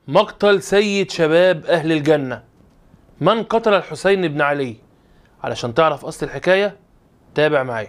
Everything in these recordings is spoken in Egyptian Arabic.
مقتل سيد شباب أهل الجنة من قتل الحسين بن علي علشان تعرف أصل الحكاية تابع معايا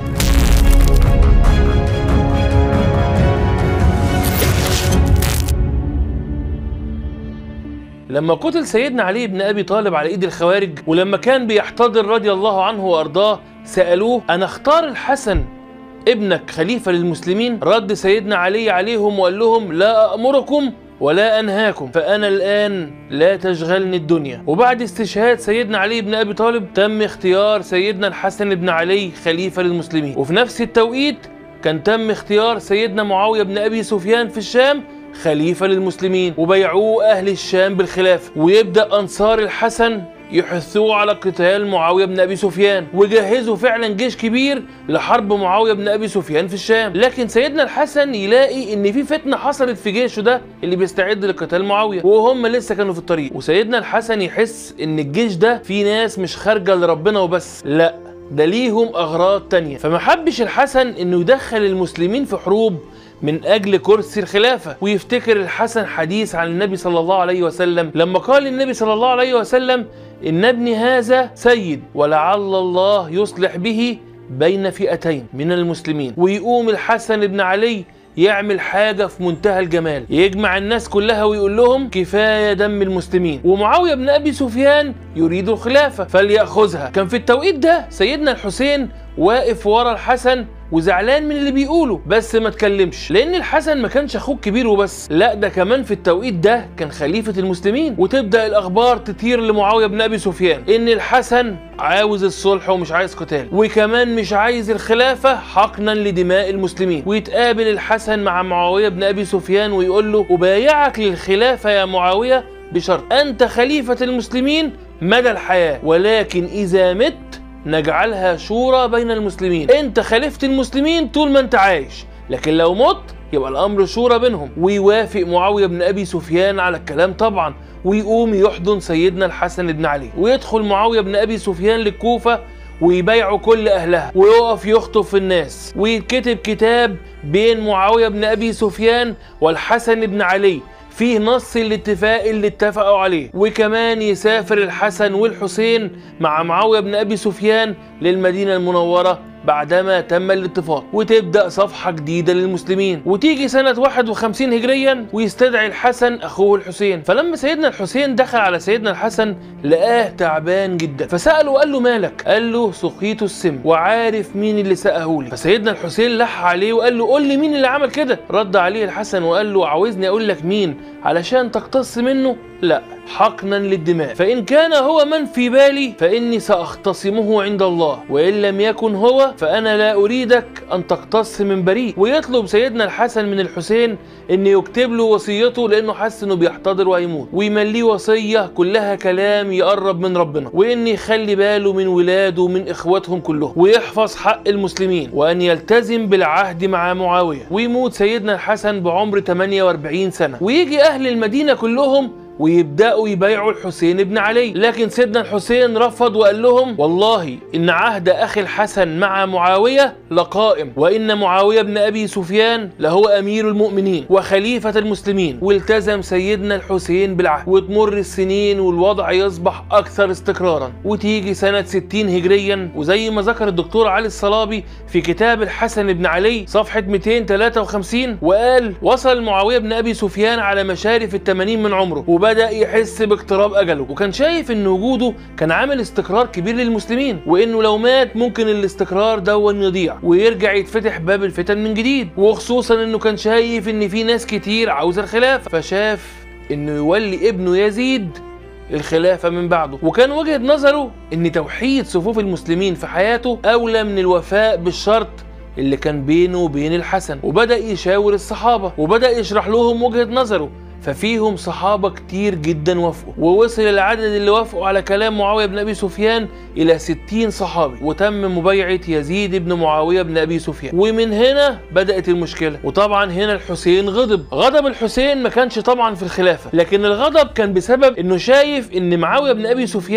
لما قتل سيدنا علي بن ابي طالب على ايد الخوارج ولما كان بيحتضر رضي الله عنه وارضاه سالوه انا اختار الحسن ابنك خليفه للمسلمين رد سيدنا علي عليهم وقال لهم لا امركم ولا انهاكم فانا الان لا تشغلني الدنيا وبعد استشهاد سيدنا علي بن ابي طالب تم اختيار سيدنا الحسن بن علي خليفه للمسلمين وفي نفس التوقيت كان تم اختيار سيدنا معاويه بن ابي سفيان في الشام خليفة للمسلمين وبيعوه أهل الشام بالخلافة ويبدأ أنصار الحسن يحثوه على قتال معاوية بن أبي سفيان وجهزوا فعلا جيش كبير لحرب معاوية بن أبي سفيان في الشام لكن سيدنا الحسن يلاقي إن في فتنة حصلت في جيشه ده اللي بيستعد لقتال معاوية وهم لسه كانوا في الطريق وسيدنا الحسن يحس إن الجيش ده فيه ناس مش خارجة لربنا وبس لا ده ليهم أغراض تانية فما حبش الحسن إنه يدخل المسلمين في حروب من أجل كرسي الخلافة ويفتكر الحسن حديث عن النبي صلى الله عليه وسلم لما قال النبي صلى الله عليه وسلم إن ابني هذا سيد ولعل الله يصلح به بين فئتين من المسلمين ويقوم الحسن بن علي يعمل حاجة في منتهى الجمال يجمع الناس كلها ويقول لهم كفاية دم المسلمين ومعاوية بن أبي سفيان يريد الخلافة فليأخذها كان في التوقيت ده سيدنا الحسين واقف ورا الحسن وزعلان من اللي بيقوله بس ما اتكلمش لان الحسن ما كانش اخوه كبير وبس لا ده كمان في التوقيت ده كان خليفه المسلمين وتبدا الاخبار تطير لمعاويه بن ابي سفيان ان الحسن عاوز الصلح ومش عايز قتال وكمان مش عايز الخلافه حقنا لدماء المسلمين ويتقابل الحسن مع معاويه بن ابي سفيان ويقول له ابايعك للخلافه يا معاويه بشرط انت خليفه المسلمين مدى الحياه ولكن اذا مت نجعلها شورى بين المسلمين انت خلفت المسلمين طول ما انت عايش لكن لو مت يبقى الامر شورى بينهم ويوافق معاويه بن ابي سفيان على الكلام طبعا ويقوم يحضن سيدنا الحسن بن علي ويدخل معاويه بن ابي سفيان للكوفه ويبايعوا كل اهلها ويقف يخطب في الناس ويتكتب كتاب بين معاويه بن ابي سفيان والحسن بن علي فيه نص الاتفاق اللي اتفقوا عليه وكمان يسافر الحسن والحسين مع معاويه بن ابي سفيان للمدينه المنوره بعدما تم الاتفاق وتبدا صفحه جديده للمسلمين وتيجي سنه 51 هجريا ويستدعي الحسن اخوه الحسين فلما سيدنا الحسين دخل على سيدنا الحسن لقاه تعبان جدا فساله وقال له مالك قال له سقيت السم وعارف مين اللي سقاه لي فسيدنا الحسين لح عليه وقال له قول لي مين اللي عمل كده رد عليه الحسن وقال له عاوزني اقول لك مين علشان تقتص منه لا حقنا للدماء فإن كان هو من في بالي فإني سأختصمه عند الله وإن لم يكن هو فأنا لا أريدك أن تقتص من بريء ويطلب سيدنا الحسن من الحسين أن يكتب له وصيته لأنه حس أنه بيحتضر وهيموت ويمليه وصية كلها كلام يقرب من ربنا وأن يخلي باله من ولاده ومن إخواتهم كلهم ويحفظ حق المسلمين وأن يلتزم بالعهد مع معاوية ويموت سيدنا الحسن بعمر 48 سنة ويجي أهل المدينة كلهم ويبداوا يبايعوا الحسين بن علي لكن سيدنا الحسين رفض وقال لهم والله ان عهد اخي الحسن مع معاويه لقائم وان معاويه بن ابي سفيان لهو امير المؤمنين وخليفه المسلمين والتزم سيدنا الحسين بالعهد وتمر السنين والوضع يصبح اكثر استقرارا وتيجي سنه 60 هجريا وزي ما ذكر الدكتور علي الصلابي في كتاب الحسن بن علي صفحه 253 وقال وصل معاويه بن ابي سفيان على مشارف الثمانين من عمره وبدا يحس باقتراب اجله وكان شايف ان وجوده كان عامل استقرار كبير للمسلمين وانه لو مات ممكن الاستقرار دون يضيع ويرجع يتفتح باب الفتن من جديد وخصوصا انه كان شايف ان في ناس كتير عاوزه الخلافه فشاف انه يولي ابنه يزيد الخلافة من بعده وكان وجهة نظره ان توحيد صفوف المسلمين في حياته اولى من الوفاء بالشرط اللي كان بينه وبين الحسن وبدأ يشاور الصحابة وبدأ يشرح لهم وجهة نظره ففيهم صحابة كتير جدا وافقوا ووصل العدد اللي وافقوا على كلام معاوية بن أبي سفيان إلى 60 صحابي وتم مبايعة يزيد بن معاوية بن أبي سفيان ومن هنا بدأت المشكلة وطبعا هنا الحسين غضب غضب الحسين ما كانش طبعا في الخلافة لكن الغضب كان بسبب إنه شايف إن معاوية بن أبي سفيان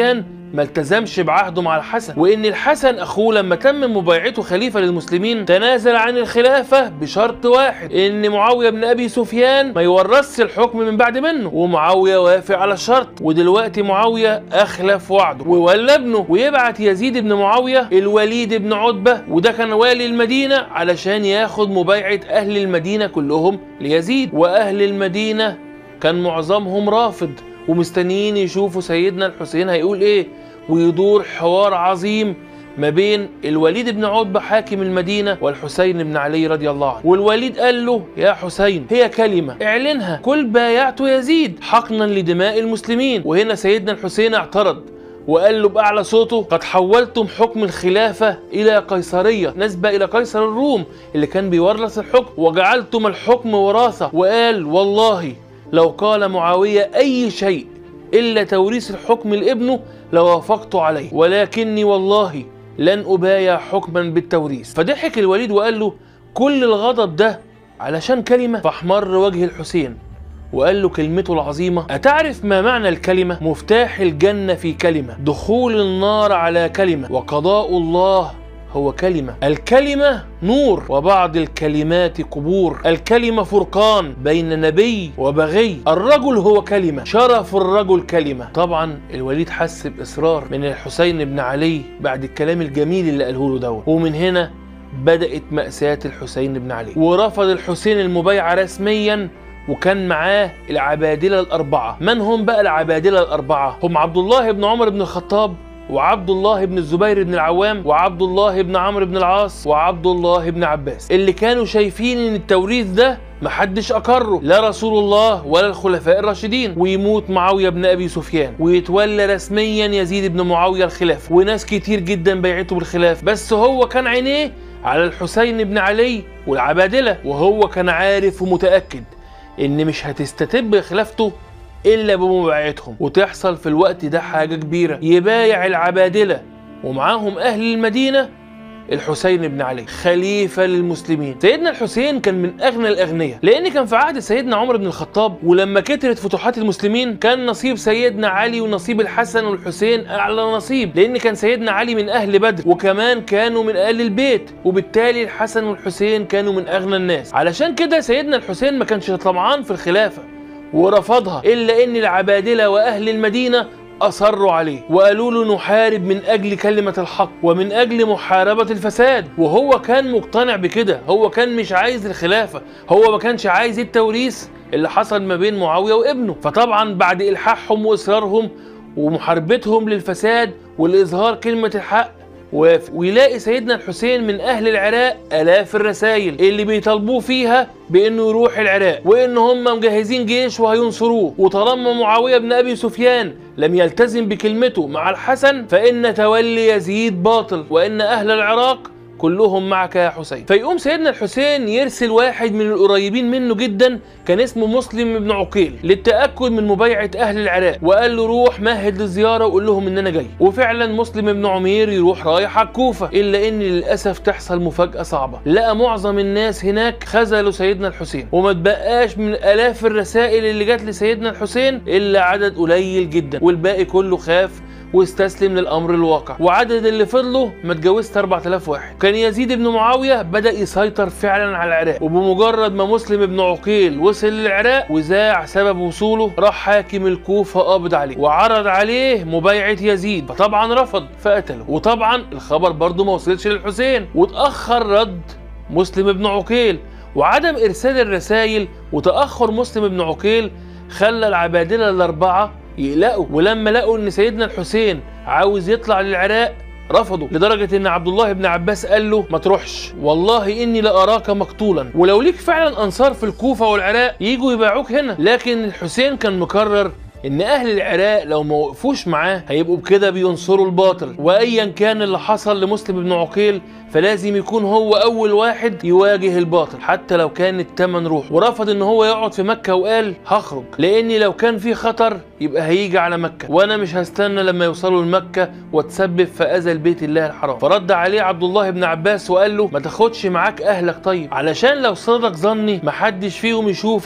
ما التزمش بعهده مع الحسن وان الحسن اخوه لما تم مبايعته خليفه للمسلمين تنازل عن الخلافه بشرط واحد ان معاويه بن ابي سفيان ما يورثش الحكم من بعد منه ومعاويه وافق على الشرط ودلوقتي معاويه اخلف وعده وولى ابنه ويبعت يزيد بن معاويه الوليد بن عتبه وده كان والي المدينه علشان ياخد مبايعه اهل المدينه كلهم ليزيد واهل المدينه كان معظمهم رافض ومستنيين يشوفوا سيدنا الحسين هيقول ايه ويدور حوار عظيم ما بين الوليد بن عتبة حاكم المدينة والحسين بن علي رضي الله عنه والوليد قال له يا حسين هي كلمة اعلنها كل بايعت يزيد حقنا لدماء المسلمين وهنا سيدنا الحسين اعترض وقال له بأعلى صوته قد حولتم حكم الخلافة إلى قيصرية نسبة إلى قيصر الروم اللي كان بيورث الحكم وجعلتم الحكم وراثة وقال والله لو قال معاوية أي شيء إلا توريث الحكم لابنه لوافقت عليه ولكني والله لن أبايع حكما بالتوريث فضحك الوليد وقال له كل الغضب ده علشان كلمة فاحمر وجه الحسين وقال له كلمته العظيمة أتعرف ما معنى الكلمة؟ مفتاح الجنة في كلمة دخول النار على كلمة وقضاء الله هو كلمة الكلمة نور وبعض الكلمات قبور الكلمة فرقان بين نبي وبغي الرجل هو كلمة شرف الرجل كلمة طبعا الوليد حس بإصرار من الحسين بن علي بعد الكلام الجميل اللي قاله له دوت ومن هنا بدأت مأساة الحسين بن علي ورفض الحسين المبايعة رسميا وكان معاه العبادلة الأربعة من هم بقى العبادلة الأربعة هم عبد الله بن عمر بن الخطاب وعبد الله بن الزبير بن العوام وعبد الله بن عمرو بن العاص وعبد الله بن عباس اللي كانوا شايفين ان التوريث ده محدش اقره لا رسول الله ولا الخلفاء الراشدين ويموت معاويه بن ابي سفيان ويتولى رسميا يزيد بن معاويه الخلافه وناس كتير جدا بيعته بالخلافه بس هو كان عينيه على الحسين بن علي والعبادله وهو كان عارف ومتاكد ان مش هتستتب خلافته الا بمبايعتهم وتحصل في الوقت ده حاجه كبيره يبايع العبادله ومعاهم اهل المدينه الحسين بن علي خليفة للمسلمين سيدنا الحسين كان من أغنى الأغنياء لأن كان في عهد سيدنا عمر بن الخطاب ولما كترت فتوحات المسلمين كان نصيب سيدنا علي ونصيب الحسن والحسين أعلى نصيب لأن كان سيدنا علي من أهل بدر وكمان كانوا من أهل البيت وبالتالي الحسن والحسين كانوا من أغنى الناس علشان كده سيدنا الحسين ما كانش طمعان في الخلافة ورفضها إلا أن العبادلة وأهل المدينة أصروا عليه وقالوا له نحارب من أجل كلمة الحق ومن أجل محاربة الفساد وهو كان مقتنع بكده هو كان مش عايز الخلافة هو ما كانش عايز التوريث اللي حصل ما بين معاوية وابنه فطبعا بعد إلحاحهم وإصرارهم ومحاربتهم للفساد والإظهار كلمة الحق وافق ويلاقي سيدنا الحسين من اهل العراق الاف الرسائل اللي بيطالبوه فيها بانه يروح العراق وان هم مجهزين جيش وهينصروه وطالما معاويه بن ابي سفيان لم يلتزم بكلمته مع الحسن فان تولي يزيد باطل وان اهل العراق كلهم معك يا حسين فيقوم سيدنا الحسين يرسل واحد من القريبين منه جدا كان اسمه مسلم بن عقيل للتاكد من مبايعه اهل العراق وقال له روح مهد للزياره وقول لهم ان انا جاي وفعلا مسلم بن عمير يروح رايح على الكوفه الا ان للاسف تحصل مفاجاه صعبه لقى معظم الناس هناك خذلوا سيدنا الحسين وما تبقاش من الاف الرسائل اللي جات لسيدنا الحسين الا عدد قليل جدا والباقي كله خاف واستسلم للامر الواقع وعدد اللي فضلوا ما اتجاوزت 4000 واحد كان يزيد بن معاويه بدا يسيطر فعلا على العراق وبمجرد ما مسلم بن عقيل وصل للعراق وذاع سبب وصوله راح حاكم الكوفه قابض عليه وعرض عليه مبايعه يزيد فطبعا رفض فقتله وطبعا الخبر برضه ما وصلش للحسين واتاخر رد مسلم بن عقيل وعدم ارسال الرسائل وتاخر مسلم بن عقيل خلى العبادله الاربعه يقلقوا ولما لقوا ان سيدنا الحسين عاوز يطلع للعراق رفضوا لدرجة ان عبد الله بن عباس قال له ما تروحش والله اني لاراك مقتولا ولو ليك فعلا انصار في الكوفة والعراق يجوا يباعوك هنا لكن الحسين كان مقرر ان اهل العراق لو ما وقفوش معاه هيبقوا بكده بينصروا الباطل وايا كان اللي حصل لمسلم بن عقيل فلازم يكون هو اول واحد يواجه الباطل حتى لو كان التمن روح ورفض ان هو يقعد في مكه وقال هخرج لاني لو كان في خطر يبقى هيجي على مكه وانا مش هستنى لما يوصلوا لمكه وتسبب في اذى البيت الله الحرام فرد عليه عبد الله بن عباس وقال له ما تاخدش معاك اهلك طيب علشان لو صدق ظني محدش فيهم يشوفك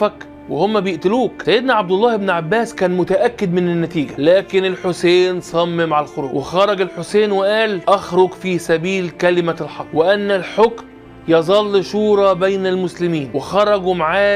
وهم بيقتلوك سيدنا عبد الله بن عباس كان متاكد من النتيجه لكن الحسين صمم على الخروج وخرج الحسين وقال اخرج في سبيل كلمه الحق وان الحكم يظل شورى بين المسلمين وخرجوا معاه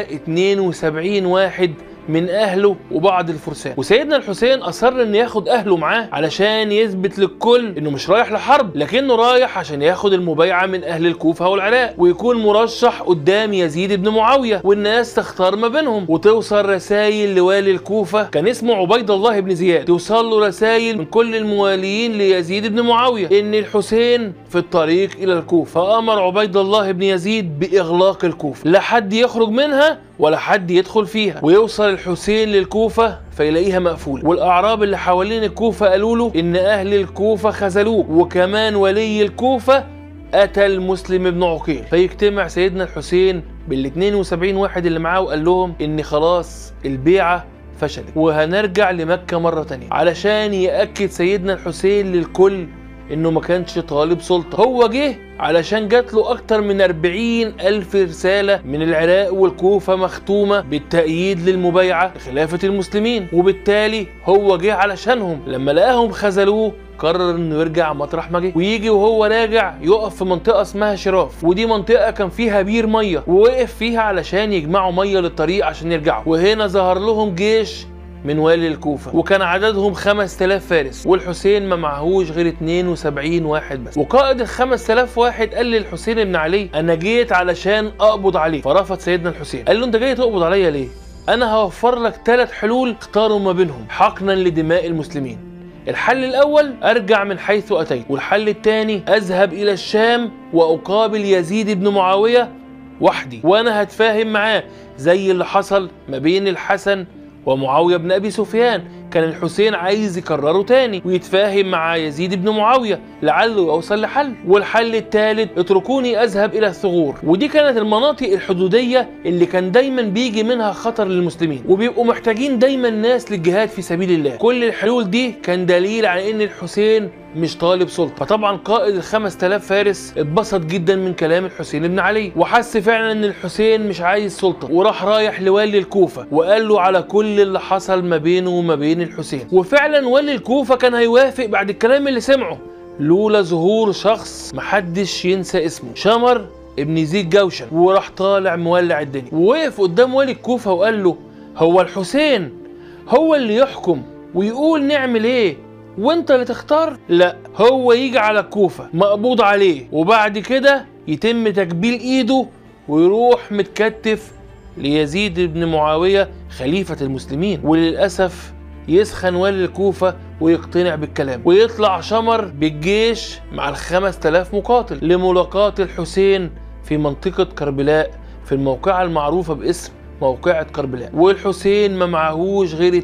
72 واحد من اهله وبعض الفرسان وسيدنا الحسين اصر ان ياخد اهله معاه علشان يثبت للكل انه مش رايح لحرب لكنه رايح عشان ياخد المبايعه من اهل الكوفه والعراق ويكون مرشح قدام يزيد بن معاويه والناس تختار ما بينهم وتوصل رسائل لوالي الكوفه كان اسمه عبيد الله بن زياد توصل له رسائل من كل المواليين ليزيد بن معاويه ان الحسين في الطريق الى الكوفه فامر عبيد الله بن يزيد باغلاق الكوفه لا حد يخرج منها ولا حد يدخل فيها ويوصل الحسين للكوفة فيلاقيها مقفولة والأعراب اللي حوالين الكوفة قالوا له إن أهل الكوفة خذلوه وكمان ولي الكوفة قتل مسلم بن عقيل فيجتمع سيدنا الحسين بال 72 واحد اللي معاه وقال لهم إن خلاص البيعة فشلت وهنرجع لمكة مرة تانية علشان يأكد سيدنا الحسين للكل انه ما كانش طالب سلطة هو جه علشان جات له اكتر من 40 الف رسالة من العراق والكوفة مختومة بالتأييد للمبايعة لخلافة المسلمين وبالتالي هو جه علشانهم لما لقاهم خذلوه قرر انه يرجع مطرح ما جه ويجي وهو راجع يقف في منطقه اسمها شراف ودي منطقه كان فيها بير ميه ووقف فيها علشان يجمعوا ميه للطريق عشان يرجعوا وهنا ظهر لهم جيش من والي الكوفة وكان عددهم 5000 فارس والحسين ما معهوش غير 72 واحد بس وقائد ال 5000 واحد قال للحسين بن علي انا جيت علشان اقبض عليه فرفض سيدنا الحسين قال له انت جاي تقبض عليا ليه انا هوفر لك ثلاث حلول اختاروا ما بينهم حقنا لدماء المسلمين الحل الاول ارجع من حيث اتيت والحل الثاني اذهب الى الشام واقابل يزيد بن معاويه وحدي وانا هتفاهم معاه زي اللي حصل ما بين الحسن ومعاوية بن أبي سفيان كان الحسين عايز يكرره تاني ويتفاهم مع يزيد بن معاوية لعله يوصل لحل والحل الثالث اتركوني أذهب إلى الثغور ودي كانت المناطق الحدودية اللي كان دايما بيجي منها خطر للمسلمين وبيبقوا محتاجين دايما ناس للجهاد في سبيل الله كل الحلول دي كان دليل على ان الحسين مش طالب سلطه فطبعا قائد ال 5000 فارس اتبسط جدا من كلام الحسين بن علي وحس فعلا ان الحسين مش عايز سلطه وراح رايح لوالي الكوفه وقال له على كل اللي حصل ما بينه وما بين الحسين وفعلا والي الكوفه كان هيوافق بعد الكلام اللي سمعه لولا ظهور شخص محدش ينسى اسمه شمر ابن زيد جوشن وراح طالع مولع الدنيا ووقف قدام والي الكوفه وقال له هو الحسين هو اللي يحكم ويقول نعمل ايه وانت اللي تختار لا هو يجي على الكوفه مقبوض عليه وبعد كده يتم تكبيل ايده ويروح متكتف ليزيد بن معاويه خليفه المسلمين وللاسف يسخن والي الكوفة ويقتنع بالكلام ويطلع شمر بالجيش مع الخمس تلاف مقاتل لملاقاة الحسين في منطقة كربلاء في الموقعة المعروفة باسم موقعة كربلاء والحسين ما معهوش غير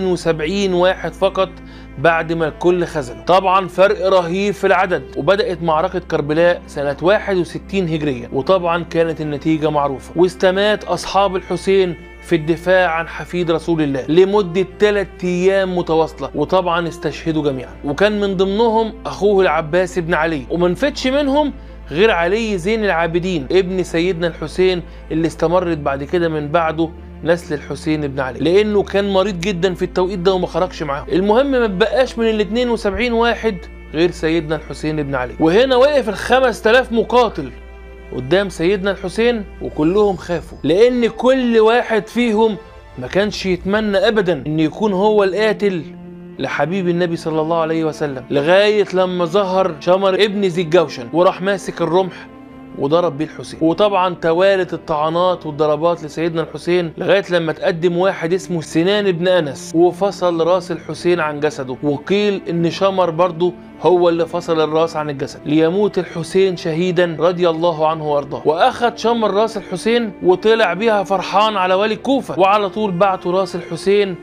72 واحد فقط بعد ما الكل خذله طبعا فرق رهيب في العدد وبدأت معركة كربلاء سنة 61 هجرية وطبعا كانت النتيجة معروفة واستمات أصحاب الحسين في الدفاع عن حفيد رسول الله لمدة ثلاث أيام متواصلة وطبعا استشهدوا جميعا وكان من ضمنهم أخوه العباس بن علي ومنفتش منهم غير علي زين العابدين ابن سيدنا الحسين اللي استمرت بعد كده من بعده نسل الحسين بن علي لانه كان مريض جدا في التوقيت ده وما خرجش معاهم المهم ما بقاش من ال 72 واحد غير سيدنا الحسين بن علي وهنا وقف ال 5000 مقاتل قدام سيدنا الحسين وكلهم خافوا لان كل واحد فيهم ما كانش يتمنى ابدا ان يكون هو القاتل لحبيب النبي صلى الله عليه وسلم لغاية لما ظهر شمر ابن ذي الجوشن وراح ماسك الرمح وضرب بيه الحسين وطبعا توالت الطعنات والضربات لسيدنا الحسين لغايه لما تقدم واحد اسمه سنان بن انس وفصل راس الحسين عن جسده وقيل ان شمر برضه هو اللي فصل الراس عن الجسد ليموت الحسين شهيدا رضي الله عنه وارضاه واخد شمر راس الحسين وطلع بيها فرحان على والي الكوفه وعلى طول بعتوا راس الحسين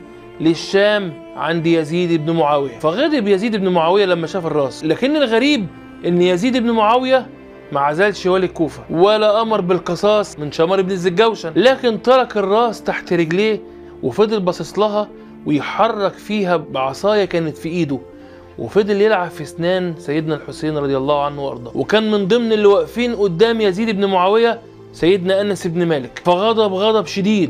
للشام عند يزيد بن معاويه فغضب يزيد بن معاويه لما شاف الراس لكن الغريب ان يزيد بن معاويه ما عزلش والي الكوفة ولا أمر بالقصاص من شمر بن الزجوشن لكن ترك الراس تحت رجليه وفضل باصص لها ويحرك فيها بعصاية كانت في إيده وفضل يلعب في اسنان سيدنا الحسين رضي الله عنه وارضاه وكان من ضمن اللي واقفين قدام يزيد بن معاويه سيدنا انس بن مالك فغضب غضب شديد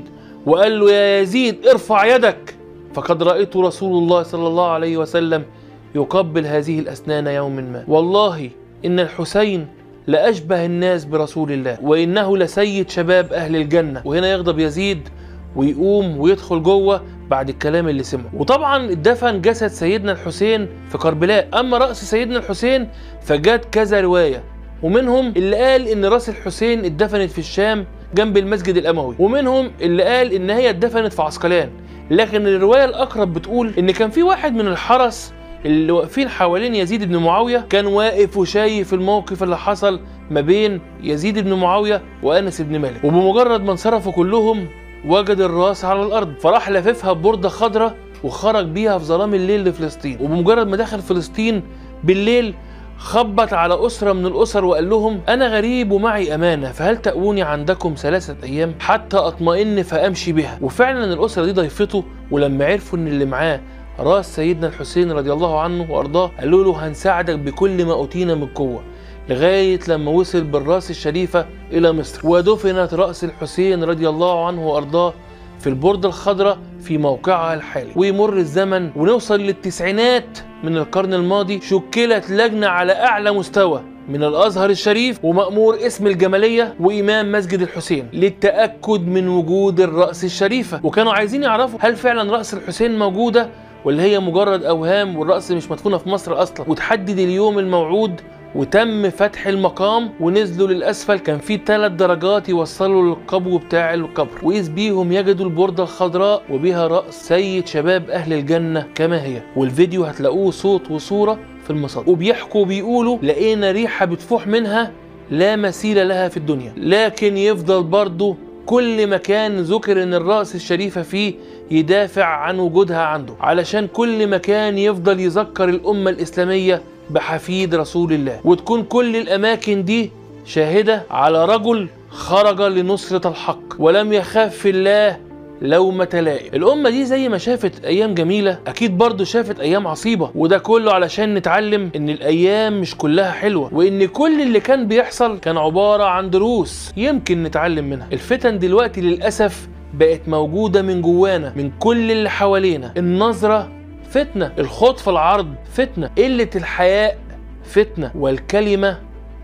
وقال له يا يزيد ارفع يدك فقد رأيت رسول الله صلى الله عليه وسلم يقبل هذه الأسنان يوم ما والله إن الحسين لأشبه الناس برسول الله وإنه لسيد شباب أهل الجنة وهنا يغضب يزيد ويقوم ويدخل جوه بعد الكلام اللي سمعه وطبعا اتدفن جسد سيدنا الحسين في كربلاء اما راس سيدنا الحسين فجات كذا روايه ومنهم اللي قال ان راس الحسين اتدفنت في الشام جنب المسجد الاموي ومنهم اللي قال ان هي اتدفنت في عسقلان لكن الروايه الاقرب بتقول ان كان في واحد من الحرس اللي واقفين حوالين يزيد بن معاويه كان واقف وشايف الموقف اللي حصل ما بين يزيد بن معاويه وانس بن مالك وبمجرد ما انصرفوا كلهم وجد الراس على الارض فراح لففها ببورده خضراء وخرج بيها في ظلام الليل لفلسطين وبمجرد ما دخل فلسطين بالليل خبط على أسرة من الأسر وقال لهم أنا غريب ومعي أمانة فهل تأووني عندكم ثلاثة أيام حتى أطمئن فأمشي بها وفعلا الأسرة دي ضيفته ولما عرفوا إن اللي معاه راس سيدنا الحسين رضي الله عنه وأرضاه قالوا له هنساعدك بكل ما أوتينا من قوة لغاية لما وصل بالراس الشريفة إلى مصر ودفنت رأس الحسين رضي الله عنه وأرضاه في البردة الخضراء في موقعها الحالي ويمر الزمن ونوصل للتسعينات من القرن الماضي شكلت لجنة على أعلى مستوى من الأزهر الشريف ومأمور اسم الجمالية وإمام مسجد الحسين للتأكد من وجود الرأس الشريفة وكانوا عايزين يعرفوا هل فعلا رأس الحسين موجودة ولا هي مجرد أوهام والرأس مش مدفونة في مصر أصلا وتحدد اليوم الموعود وتم فتح المقام ونزلوا للاسفل كان في ثلاث درجات يوصلوا للقبو بتاع القبر واذ بيهم يجدوا البورده الخضراء وبها راس سيد شباب اهل الجنه كما هي والفيديو هتلاقوه صوت وصوره في المصادر وبيحكوا وبيقولوا لقينا ريحه بتفوح منها لا مثيل لها في الدنيا لكن يفضل برضه كل مكان ذكر ان الرأس الشريفة فيه يدافع عن وجودها عنده علشان كل مكان يفضل يذكر الأمة الإسلامية بحفيد رسول الله وتكون كل الأماكن دي شاهدة على رجل خرج لنصرة الحق ولم يخاف في الله لومة لائم الأمة دي زي ما شافت أيام جميلة أكيد برضو شافت أيام عصيبة وده كله علشان نتعلم إن الأيام مش كلها حلوة وإن كل اللي كان بيحصل كان عبارة عن دروس يمكن نتعلم منها الفتن دلوقتي للأسف بقت موجودة من جوانا من كل اللي حوالينا النظرة فتنة الخوض في العرض فتنة قلة الحياء فتنة والكلمة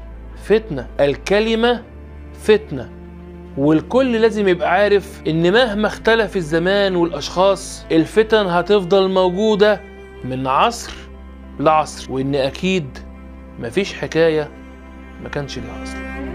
فتنة الكلمة فتنة والكل لازم يبقى عارف ان مهما اختلف الزمان والاشخاص الفتن هتفضل موجودة من عصر لعصر وان اكيد مفيش حكاية ما كانش ليها اصل